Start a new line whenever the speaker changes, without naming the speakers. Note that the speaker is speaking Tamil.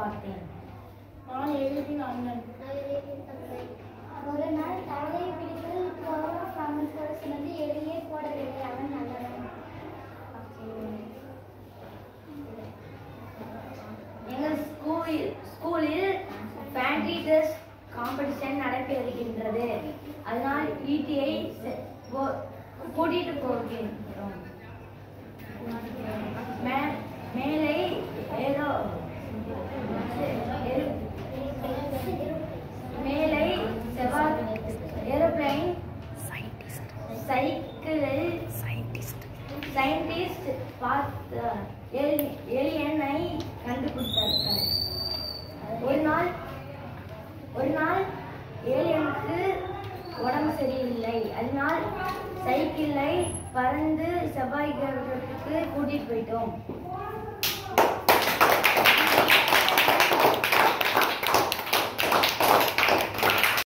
பார்த்தேன்
நான் எழுதின் அண்ணன்
ஒரு நாள் தவளை பிடித்தல் கௌரவ காமத்தோடு சொன்னது எளியே போடவில்லை அவன் நல்லவன்
எங்கள் ஸ்கூல் ஸ்கூலில் ஃபேன்சி ட்ரெஸ் காம்படிஷன் நடைபெறுகின்றது அதனால் ஈட்டியை கூட்டிட்டு போகின்றோம் மே- மேலே ஏதோ ஏறு- மேலே செவ்வாய் ஏரோப்ளைன் சைக்கிளில் சயின்டிஸ்ட் பார்த்த ஏலியனை கண்டுபிடித்தார்கள் ஒரு நாள் ஒரு நாள் ஏலியனுக்கு உடம்பு சரியில்லை அதனால் சைக்கிளை பறந்து செவ்வாய் கிரகத்துக்கு கூட்டிட்டு போயிட்டோம்